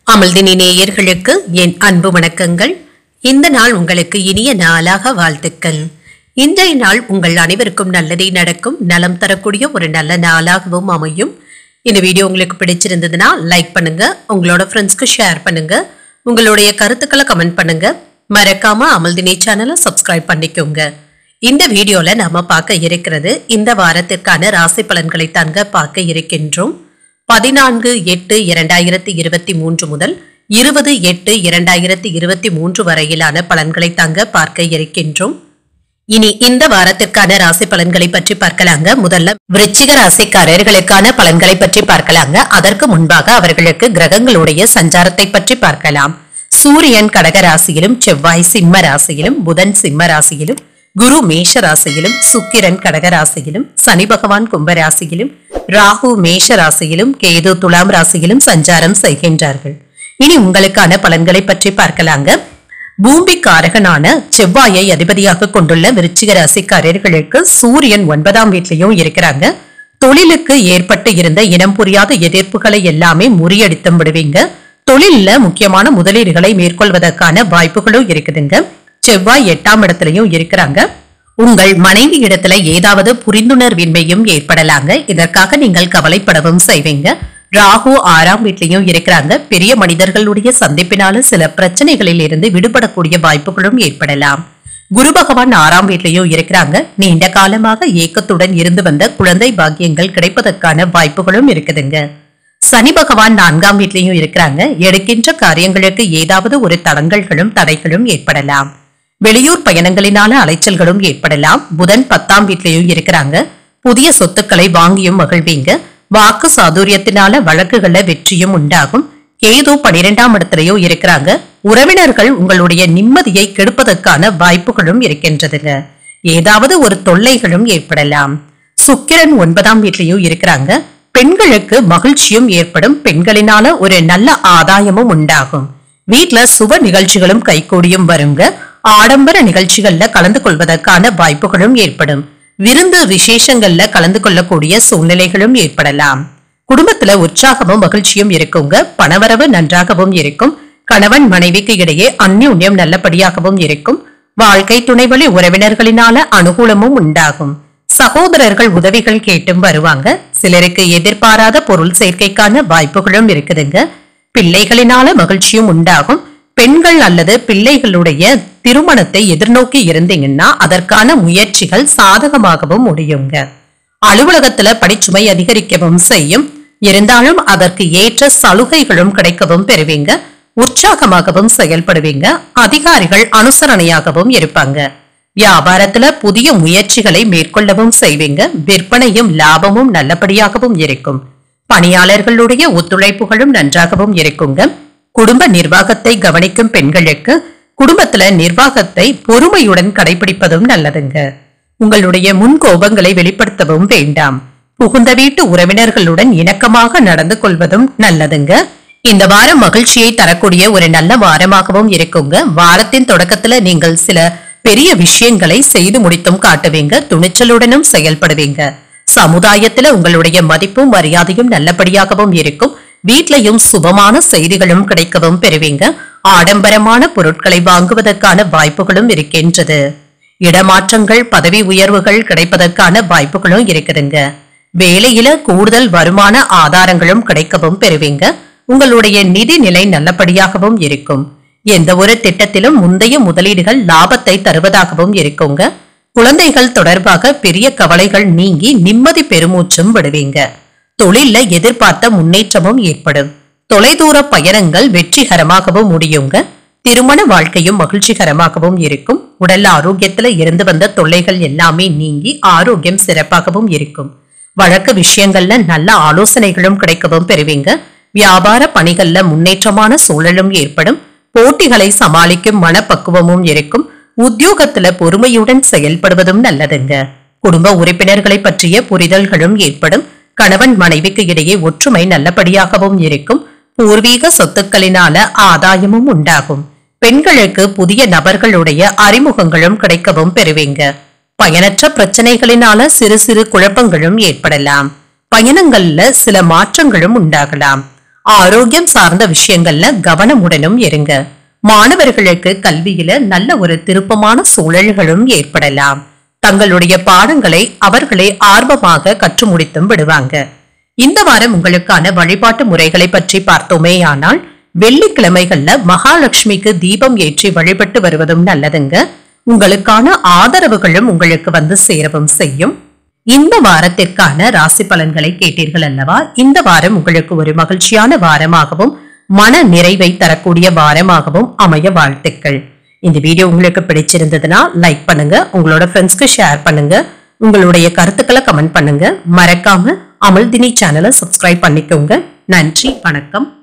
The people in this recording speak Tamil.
அமல்தினி நேயர்களுக்கு என் அன்பு வணக்கங்கள் இந்த நாள் உங்களுக்கு இனிய நாளாக வாழ்த்துக்கள் இன்றைய நாள் உங்கள் அனைவருக்கும் நல்லதே நடக்கும் நலம் தரக்கூடிய ஒரு நல்ல நாளாகவும் அமையும் இந்த வீடியோ உங்களுக்கு பிடிச்சிருந்ததுன்னா லைக் பண்ணுங்க உங்களோட ஃப்ரெண்ட்ஸ்க்கு ஷேர் பண்ணுங்க உங்களுடைய கருத்துக்களை கமெண்ட் பண்ணுங்க மறக்காம அமல்தினி சேனலை சப்ஸ்கிரைப் பண்ணிக்கோங்க இந்த வீடியோல நாம பார்க்க இருக்கிறது இந்த வாரத்திற்கான ராசி பலன்களை தாங்க பார்க்க இருக்கின்றோம் பதினான்கு எட்டு இரண்டாயிரத்தி இருபத்தி மூன்று முதல் இருபது எட்டு இரண்டாயிரத்தி இருபத்தி மூன்று வரையிலான பலன்களை தாங்க பார்க்க இருக்கின்றோம் இனி இந்த வாரத்திற்கான ராசி பலன்களை பற்றி பார்க்கலாங்க முதல்ல விருச்சிக ராசிக்காரர்களுக்கான பலன்களை பற்றி பார்க்கலாங்க அதற்கு முன்பாக அவர்களுக்கு கிரகங்களுடைய சஞ்சாரத்தை பற்றி பார்க்கலாம் சூரியன் கடக ராசியிலும் செவ்வாய் சிம்ம ராசியிலும் புதன் சிம்ம ராசியிலும் குரு மேஷ ராசியிலும் சுக்கிரன் கடக ராசியிலும் சனி பகவான் கும்ப ராசியிலும் ராகு மேஷ ராசியிலும் கேது துலாம் ராசியிலும் சஞ்சாரம் செய்கின்றார்கள் இனி உங்களுக்கான பலன்களை பற்றி பார்க்கலாங்க பூமி காரகனான செவ்வாயை அதிபதியாக கொண்டுள்ள விருச்சிக ராசிக்காரர்களுக்கு சூரியன் ஒன்பதாம் வீட்லயும் இருக்கிறாங்க தொழிலுக்கு ஏற்பட்டு இருந்த இனம் புரியாத எதிர்ப்புகளை எல்லாமே முறியடித்து விடுவீங்க தொழில்ல முக்கியமான முதலீடுகளை மேற்கொள்வதற்கான வாய்ப்புகளும் இருக்குதுங்க செவ்வாய் எட்டாம் இடத்துலயும் இருக்கிறாங்க உங்கள் மனைவி இடத்துல ஏதாவது புரிந்துணர்வின்மையும் ஏற்படலாங்க இதற்காக நீங்கள் கவலைப்படவும் செய்வீங்க ராகு ஆறாம் வீட்லயும் இருக்கிறாங்க பெரிய மனிதர்களுடைய சந்திப்பினால சில பிரச்சனைகளில் இருந்து விடுபடக்கூடிய வாய்ப்புகளும் ஏற்படலாம் குரு பகவான் ஆறாம் வீட்லயும் இருக்கிறாங்க நீண்ட காலமாக ஏக்கத்துடன் இருந்து வந்த குழந்தை பாக்கியங்கள் கிடைப்பதற்கான வாய்ப்புகளும் இருக்குதுங்க சனி பகவான் நான்காம் வீட்லயும் இருக்கிறாங்க எடுக்கின்ற காரியங்களுக்கு ஏதாவது ஒரு தடங்கல்களும் தடைகளும் ஏற்படலாம் வெளியூர் பயணங்களினால அலைச்சல்களும் ஏற்படலாம் புதன் பத்தாம் வீட்லயும் இருக்கிறாங்க புதிய சொத்துக்களை வாங்கியும் மகிழ்வீங்க வாக்கு சாதுரியத்தினால வழக்குகள்ல வெற்றியும் உண்டாகும் கேது பனிரெண்டாம் இடத்துலயும் இருக்கிறாங்க உறவினர்கள் உங்களுடைய நிம்மதியை கெடுப்பதற்கான வாய்ப்புகளும் இருக்கின்றதுங்க ஏதாவது ஒரு தொல்லைகளும் ஏற்படலாம் சுக்கிரன் ஒன்பதாம் வீட்லயும் இருக்கிறாங்க பெண்களுக்கு மகிழ்ச்சியும் ஏற்படும் பெண்களினால ஒரு நல்ல ஆதாயமும் உண்டாகும் வீட்ல சுப நிகழ்ச்சிகளும் கைகூடியும் வருங்க ஆடம்பர நிகழ்ச்சிகள்ல கலந்து கொள்வதற்கான வாய்ப்புகளும் ஏற்படும் விருந்து விசேஷங்கள்ல கலந்து கொள்ளக்கூடிய சூழ்நிலைகளும் ஏற்படலாம் குடும்பத்துல உற்சாகமும் மகிழ்ச்சியும் இருக்குங்க பணவரவு நன்றாகவும் இருக்கும் கணவன் மனைவிக்கு இடையே அந்யோன்யம் நல்லபடியாகவும் இருக்கும் வாழ்க்கை துணை வழி உறவினர்களினால அனுகூலமும் உண்டாகும் சகோதரர்கள் உதவிகள் கேட்டும் வருவாங்க சிலருக்கு எதிர்பாராத பொருள் சேர்க்கைக்கான வாய்ப்புகளும் இருக்குதுங்க பிள்ளைகளினால மகிழ்ச்சியும் உண்டாகும் பெண்கள் அல்லது பிள்ளைகளுடைய திருமணத்தை எதிர்நோக்கி இருந்தீங்கன்னா அதற்கான முயற்சிகள் சாதகமாகவும் முடியுங்க அலுவலகத்துல பணிச்சுமை அதிகரிக்கவும் செய்யும் இருந்தாலும் அதற்கு ஏற்ற சலுகைகளும் கிடைக்கவும் பெறுவீங்க உற்சாகமாகவும் செயல்படுவீங்க அதிகாரிகள் அனுசரணையாகவும் இருப்பாங்க வியாபாரத்துல புதிய முயற்சிகளை மேற்கொள்ளவும் செய்வீங்க விற்பனையும் லாபமும் நல்லபடியாகவும் இருக்கும் பணியாளர்களுடைய ஒத்துழைப்புகளும் நன்றாகவும் இருக்குங்க குடும்ப நிர்வாகத்தை கவனிக்கும் பெண்களுக்கு குடும்பத்துல நிர்வாகத்தை பொறுமையுடன் கடைபிடிப்பதும் நல்லதுங்க உங்களுடைய முன்கோபங்களை வெளிப்படுத்தவும் வேண்டாம் புகுந்த வீட்டு உறவினர்களுடன் இணக்கமாக நடந்து கொள்வதும் நல்லதுங்க இந்த வாரம் மகிழ்ச்சியை தரக்கூடிய ஒரு நல்ல வாரமாகவும் இருக்குங்க வாரத்தின் தொடக்கத்துல நீங்கள் சில பெரிய விஷயங்களை செய்து முடித்தும் காட்டுவீங்க துணிச்சலுடனும் செயல்படுவீங்க சமுதாயத்துல உங்களுடைய மதிப்பும் மரியாதையும் நல்லபடியாகவும் இருக்கும் வீட்லயும் சுபமான செய்திகளும் கிடைக்கவும் பெறுவீங்க ஆடம்பரமான பொருட்களை வாங்குவதற்கான வாய்ப்புகளும் இருக்கின்றது இடமாற்றங்கள் பதவி உயர்வுகள் கிடைப்பதற்கான வாய்ப்புகளும் இருக்குதுங்க வேலையில கூடுதல் வருமான ஆதாரங்களும் கிடைக்கவும் பெறுவீங்க உங்களுடைய நிதி நிலை நல்லபடியாகவும் இருக்கும் எந்த ஒரு திட்டத்திலும் முந்தைய முதலீடுகள் லாபத்தை தருவதாகவும் இருக்குங்க குழந்தைகள் தொடர்பாக பெரிய கவலைகள் நீங்கி நிம்மதி பெருமூச்சும் விடுவீங்க தொழில்ல எதிர்பார்த்த முன்னேற்றமும் ஏற்படும் தொலைதூர பயணங்கள் வெற்றிகரமாகவும் முடியுங்க திருமண வாழ்க்கையும் மகிழ்ச்சிகரமாகவும் இருக்கும் உடல் ஆரோக்கியத்துல இருந்து வந்த தொல்லைகள் எல்லாமே நீங்கி ஆரோக்கியம் சிறப்பாகவும் இருக்கும் வழக்கு விஷயங்கள்ல நல்ல ஆலோசனைகளும் கிடைக்கவும் பெறுவீங்க வியாபார பணிகள்ல முன்னேற்றமான சூழலும் ஏற்படும் போட்டிகளை சமாளிக்கும் மனப்பக்குவமும் இருக்கும் உத்தியோகத்துல பொறுமையுடன் செயல்படுவதும் நல்லதுங்க குடும்ப உறுப்பினர்களை பற்றிய புரிதல்களும் ஏற்படும் கணவன் மனைவிக்கு இடையே ஒற்றுமை நல்லபடியாகவும் இருக்கும் பூர்வீக சொத்துக்களினால ஆதாயமும் உண்டாகும் பெண்களுக்கு புதிய நபர்களுடைய அறிமுகங்களும் கிடைக்கவும் பெறுவீங்க பயனற்ற பிரச்சனைகளினால சிறு சிறு குழப்பங்களும் ஏற்படலாம் பயணங்கள்ல சில மாற்றங்களும் உண்டாகலாம் ஆரோக்கியம் சார்ந்த விஷயங்கள்ல கவனமுடனும் இருங்க மாணவர்களுக்கு கல்வியில நல்ல ஒரு திருப்பமான சூழல்களும் ஏற்படலாம் தங்களுடைய பாடங்களை அவர்களே ஆர்வமாக கற்று முடித்தும் விடுவாங்க இந்த வாரம் உங்களுக்கான வழிபாட்டு முறைகளை பற்றி பார்த்தோமேயானால் வெள்ளிக்கிழமைகள்ல மகாலட்சுமிக்கு தீபம் ஏற்றி வழிபட்டு வருவதும் நல்லதுங்க உங்களுக்கான ஆதரவுகளும் உங்களுக்கு வந்து சேரவும் செய்யும் இந்த வாரத்திற்கான ராசி பலன்களை கேட்டீர்கள் அல்லவா இந்த வாரம் உங்களுக்கு ஒரு மகிழ்ச்சியான வாரமாகவும் மன நிறைவை தரக்கூடிய வாரமாகவும் அமைய வாழ்த்துக்கள் இந்த வீடியோ உங்களுக்கு பிடிச்சிருந்ததுன்னா லைக் பண்ணுங்க உங்களோட ஃப்ரெண்ட்ஸ்க்கு ஷேர் பண்ணுங்க உங்களுடைய கருத்துக்களை கமெண்ட் பண்ணுங்க மறக்காம அமல்தினி சேனலை சப்ஸ்கிரைப் பண்ணிக்கோங்க நன்றி வணக்கம்